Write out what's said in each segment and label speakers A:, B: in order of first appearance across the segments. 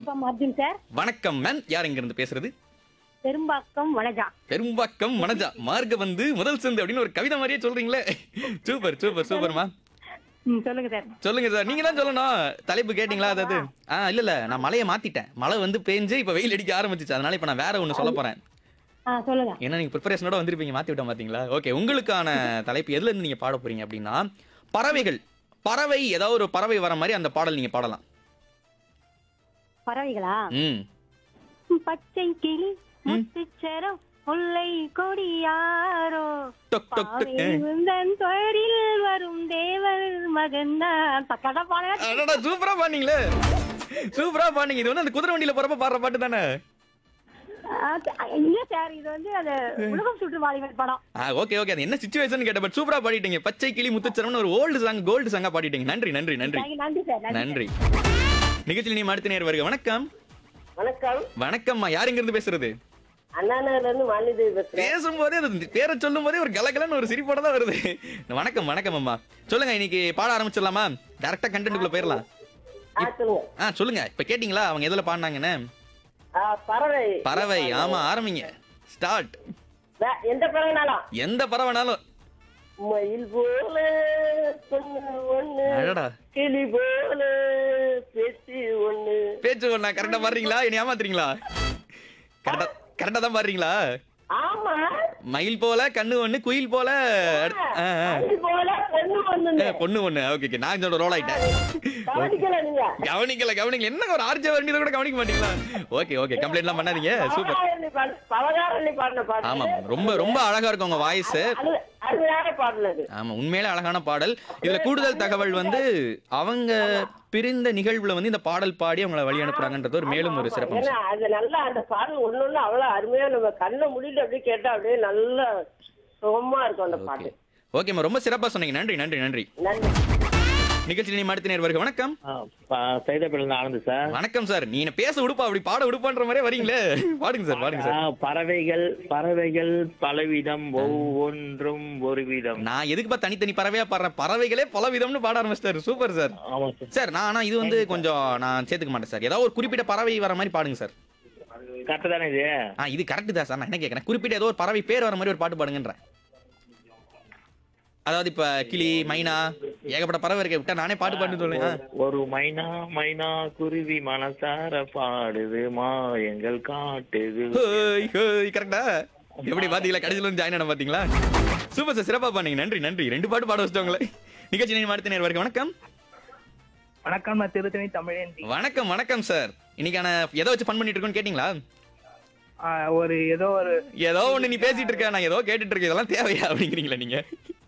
A: Perumbakkam Arjun sir
B: வணக்கம் ma'am யார் இங்க இருந்து பேசுறது
A: பெரும்பாக்கம் வனஜா
B: பெரும்பாக்கம் மனஜா மார்க்க வந்து முதல் சந்து அப்படின்னு ஒரு கவிதை மாதிரியே சொல்றீங்களே சூப்பர் சூப்பர் சூப்பர்மா
A: ம், சொல்லுங்க சார்
B: சொல்லுங்க சார் நீங்க தான் சொல்லணும் தலைப்பு கேட்டீங்களா அதாவது ஆ இல்ல இல்ல நான் மழையை மாத்திட்டேன் மழை வந்து பேஞ்சு இப்ப வெயில் அடிக்க ஆரம்பிச்சிச்சு அதனால இப்ப நான் வேற ஒண்ணு சொல்ல போறேன்
A: ஆ சொல்லுங்க
B: ஏன்னா நீங்க ப்ரிப்பரேஷனோட வந்திருப்பீங்க மாத்தி விட்டோம் பாத்தீங்களா ஓகே உங்களுக்கான தலைப்பு எதுல இருந்து நீங்க பாட போறீங்க அப்படின்னா பறவைகள் பறவை ஏதாவது ஒரு பறவை வர மாதிரி அந்த பாடல் நீங்க பாடலாம்
A: பறவைகளா
B: ம்
A: பச்சை கிளி முத்துச்சரம் முல்லை கொடியாரோ
B: டொக் டொக் டொக் ஏ.
A: பாவையுந்தன் தொழில் வரும் தேவர் மகன் தான் பக்கடா பாட
B: அடடா சூப்பரா பாடுனீங்களே சூப்பரா பாடுனீங்க இது வந்து அந்த குதிரை வண்டியில போறப்ப பாடுற பாட்டு தானே
A: இல்ல சார் இது வந்து அது உலகம் சுற்று வாலிபன் படம்
B: ஆ ஓகே ஓகே அது என்ன சுச்சுவேஷன் கேட்ட பட் சூப்பரா பாடிட்டீங்க பச்சை கிளி முத்துச்சரம்னு ஒரு ஓல்டு சாங் கோல்டு சாங்கா பாடிட்டீங்க நன்றி நன்றி நன்றி
A: Thank you, நன்றி சார் நன்றி
B: நன்றி நிகழ்ச்சியில் நீ அடுத்த நேர் வருக வணக்கம்
C: வணக்கம்
B: வணக்கம்மா யார் இங்க இருந்து பேசுறது
C: அண்ணாநகர்ல இருந்து வாணிதேவி பேசுறேன்
B: பேசும்போதே அது பேரை சொல்லும் போதே ஒரு கலகலன்னு ஒரு சிரிப்போட தான் வருது வணக்கம் வணக்கம் அம்மா சொல்லுங்க இன்னைக்கு பாட ஆரம்பிச்சிடலாமா டேரக்டா கண்டென்ட்டுக்குள்ள போயிடலாம்
C: ஆ, சொல்லுங்க
B: ஆ சொல்லுங்க இப்ப கேட்டீங்களா அவங்க எதுல பாடினாங்கன்னு
C: ஆ, பறவை
B: பறவை ஆமா ஆரம்பிங்க ஸ்டார்ட்
C: வே- எந்த பறவைனாலும்
B: எந்த பறவைனாலும்
C: மயில் போல பொண்ணு ஒண்ணு
B: அடடா
C: கிளி போல பேச்சு ஒண்ணு
B: பேச்சு ஒண்ணா கரெக்டா பாடுறீங்களா என்ன ஏமாத்துறீங்களா கரெக்டா கரெக்டா தான் பாடுறீங்களா
C: ஆமா
B: மயில் போல கண்ணு ஒண்ணு குயில் போல அடுத்து- ஆ, ஆ.
C: மயில் போல பொண்ணு ஒண்ணு
B: ஏ, பொண்ணு ஒண்ணு ஓகே ஓகே நான் இதோட ரோல் ஆயிட்டேன்
C: கவனிக்கல நீங்க
B: கவனிக்கல கவனிக்கல என்ன ஒரு ஆர்ஜ வண்டியில கூட கவனிக்க மாட்டீங்களா ஓகே ஓகே கம்ப்ளைண்ட் எல்லாம் பண்ணாதீங்க சூப்பர்
C: பவகாரணி பாடு- பவகாரணி பாடின பாட்டு
B: ஆமா ரொம்ப ரொம்ப அழகா இருக்கும் உங்க வாய்ஸ்
C: அது அருமையான பாடல் அது
B: ஆமா உண்மையிலே அழகான பாடல் இதுல கூடுதல் தகவல் வந்து அவங்க பிரிந்த நிகழ்வுல வந்து இந்த பாடல் பாடி அவங்கள வழி அனுப்புறாங்கன்றது ஒரு மேலும் ஒரு சிறப்பு
C: ஏன்னா அது நல்லா அந்த பாடல் ஒண்ணு ஒண்ணு அவ்வளவு அருமையா நம்ம கண்ணை முடிட்டு அப்படியே கேட்டா அப்படியே நல்ல சுகமா இருக்கும் அந்த
B: ஓகே
C: பாட்டு
B: ஓகேம்மா ரொம்ப சிறப்பா சொன்னீங்க நன்றி நன்றி நன்றி
C: நன்றி
B: நிகழ்ச்சி நீ அடுத்த நேர் வருக வணக்கம்
D: சைதாப்பேட்டில் ஆனந்த் சார்
B: வணக்கம் சார் நீ என்ன பேச விடுப்பா அப்படி பாட விடுப்பான்ற மாதிரியே வரீங்களே பாடுங்க சார் பாடுங்க சார்
D: ஆ, பறவைகள் பறவைகள் பலவிதம் ஒவ்வொன்றும் ஒரு விதம்
B: நான் எதுக்குப்பா தனித்தனி பறவையா பாடுறேன் பறவைகளே பல விதம்னு பாட ஆரம்பிச்சிட்டாரு சூப்பர் சார்
D: ஆமா சார்
B: சார் நான் ஆனா இது வந்து கொஞ்சம் நான் சேர்த்துக்க மாட்டேன் சார் ஏதாவது ஒரு குறிப்பிட்ட பறவை வர மாதிரி பாடுங்க சார்
D: கரெக்ட் தானே இது
B: ஆ இது கரெக்ட் தான் சார் நான் என்ன கேட்கறேன் குறிப்பிட்ட ஏதோ ஒரு பறவை பேர் வர மாதிரி ஒரு பாட்டு பாடுங்கன்றேன் அதாவது இப்ப கிளி மைனா ஏகப்பட்ட பறவை இருக்க விட்டா நானே பாட்டு பாட்டு சொல்லேன்
D: ஒரு மைனா மைனா குருவி மனசார பாடுது மாயங்கள் காட்டுது
B: ஹோய் ஹோய் கரெக்டா எப்படி பாத்தீங்களா கடைசியில் வந்து ஜாயின் ஆன பாத்தீங்களா சூப்பர் சார் சிறப்பா பண்ணீங்க நன்றி நன்றி ரெண்டு பாட்டு பாட வச்சிட்டோங்களே நிகழ்ச்சி நீங்க அடுத்த நேரம் வரைக்கும் வணக்கம்
E: வணக்கம் நான் திருத்தணி தமிழேந்தி
B: வணக்கம் வணக்கம் சார் இன்னைக்கான எதை வச்சு ஃபன் பண்ணிட்டு இருக்கோம்னு கேட்டிங்களா
E: ஆஹ் ஒரு ஏதோ ஒரு
B: ஏதோ ஒண்ணு நீ பேசிட்டு இருக்க நான் ஏதோ கேட்டுட்டு இருக்கேன் இதெல்லாம் தேவையா அப்படிங்கிறீங்களா நீங்க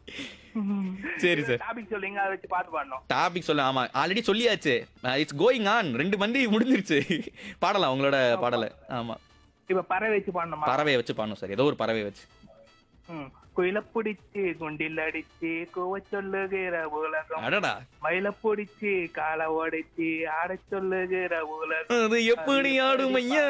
B: சரி சார்
E: டாபிக் சொல்லுங்க அதை வச்சு பாட்டு பாடணும்
B: டாபிக் சொல்ல ஆமா ஆல்ரெடி சொல்லியாச்சு இட்ஸ் கோயிங் ஆன் ரெண்டு மந்தி முடிஞ்சிருச்சு பாடலாம் உங்களோட பாடலை ஆமா
E: இப்ப பறவை வச்சு பாடணுமா
B: பறவையை வச்சு பாடணும் சார் ஏதோ ஒரு பறவையை வச்சு
E: ம். குயில பிடிச்சு குண்டில் அடிச்சு கூவ சொல்லுகிற உலகம்
B: அடடா
E: மயில பிடிச்சு காலை உடைச்சு ஆட சொல்லுகிற உலகம்
B: அது எப்படி ஆடும் ஐயா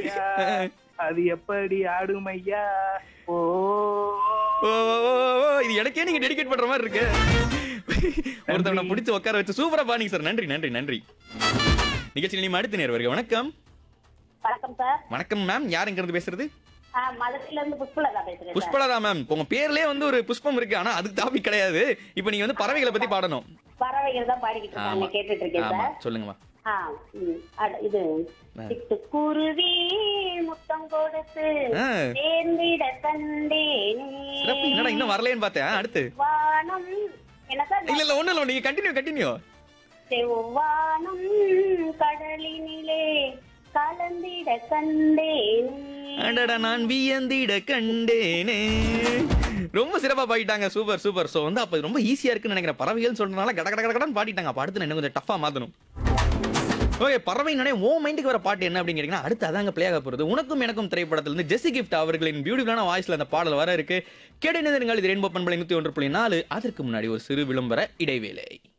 E: அது எப்படி ஆடுமையா ஓ
B: ஓ, ஓ, ஓ, ஓ, இது எனக்கே நீங்க டெடிகேட் பண்ற மாதிரி இருக்கு ஒருத்தவனை பிடிச்சு உட்கார வச்சு சூப்பரா பாடிங்க சார் நன்றி நன்றி நன்றி நிகழ்ச்சி நீ அடுத்த நேரம் வருக வணக்கம்
A: வணக்கம் சார்
B: வணக்கம் மேம் யார் இங்க இருந்து பேசுறது
A: ஆ, மதுரையில இருந்து புஷ்பலதா பேசுறேன் சார்
B: புஷ்பலதா மேம் உங்க பேர்லயே வந்து ஒரு புஷ்பம் இருக்கு ஆனா அதுக்கு டாபிக் கிடையாது இப்போ நீங்க வந்து பறவைகளை பத்தி பாடணும்
A: பறவைகள் தான் பாடிக்கிட்டு
B: ஆமா
A: இருக்காங்க கேட்டுட்டு இருக்கேன்
B: ஆமா
A: சார்
B: சொல்லுங்கம்மா
A: ஆ, ம், அட- இது சிட்டுக்குருவி முத்தம் கொடுத்து
B: ஆ.
A: சேர்ந்திட கண்டேனே
B: சிறப்பு என்னடா இன்னும் வரலையேன்னு பார்த்தேன் ஆ, அடுத்து
A: வானம் என்ன சார்
B: இல்ல இல்ல ஒண்ணு இல்ல நீங்க கண்டினியூ கண்டினியூ
A: செவ்வானம் கடலினிலே கலந்திட கண்டேனே
B: அடடா நான் வியந்திட கண்டேனே ரொம்ப சிறப்பா பாடிட்டாங்க சூப்பர் சூப்பர் சோ வந்து அப்ப ரொம்ப ஈஸியா இருக்குன்னு நினைக்கிறேன் பறவைகள் சொல்றதுனால கட கட கடன்னு பாடிட்டாங்க அப்ப அடுத்து நான் இன்னும் கொஞ்சம் டஃபா மாத்தணும் ஓகே பறவை நானே ஓ மைண்டுக்கு வர பாட்டு என்ன அப்படின்னு கேட்டீங்கன்னா அடுத்து அதாங்க பிளே ஆக போறது உனக்கும் எனக்கும் திரைப்படத்துல இருந்து ஜெசி கிஃப்ட் அவர்களின் பியூட்டிஃபுல்லான வாய்ஸ்ல அந்த பாடல் வர இருக்கு கேட்டு இது ரெயின்போ பண்பலை நூத்தி ஒன்று புள்ளி நாலு அதற்கு முன்னாடி ஒரு சிறு விளம்பர இடைவேளை